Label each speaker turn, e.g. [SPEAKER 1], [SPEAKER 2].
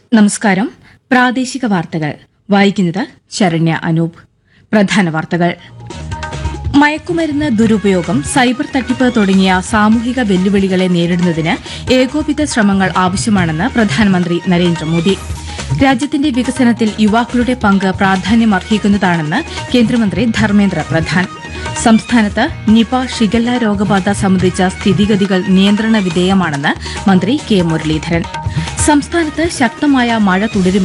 [SPEAKER 1] നമസ്കാരം പ്രാദേശിക വാർത്തകൾ വായിക്കുന്നത് ശരണ്യ അനൂപ് പ്രധാന വാർത്തകൾ മയക്കുമരുന്ന് ദുരുപയോഗം സൈബർ തട്ടിപ്പ് തുടങ്ങിയ സാമൂഹിക വെല്ലുവിളികളെ നേരിടുന്നതിന് ഏകോപിത ശ്രമങ്ങൾ ആവശ്യമാണെന്ന് പ്രധാനമന്ത്രി നരേന്ദ്രമോദി രാജ്യത്തിന്റെ വികസനത്തിൽ യുവാക്കളുടെ പങ്ക് പ്രാധാന്യമർഹിക്കുന്നതാണെന്ന് കേന്ദ്രമന്ത്രി ധർമ്മേന്ദ്ര പ്രധാൻ സംസ്ഥാനത്ത് നിപ ഷിഗല്ല രോഗബാധ സംബന്ധിച്ച സ്ഥിതിഗതികൾ നിയന്ത്രണ വിധേയമാണെന്ന് മന്ത്രി കെ മുരളീധരൻ സംസ്ഥാനത്ത് ശക്തമായ മഴ തുടരുമെന്ന്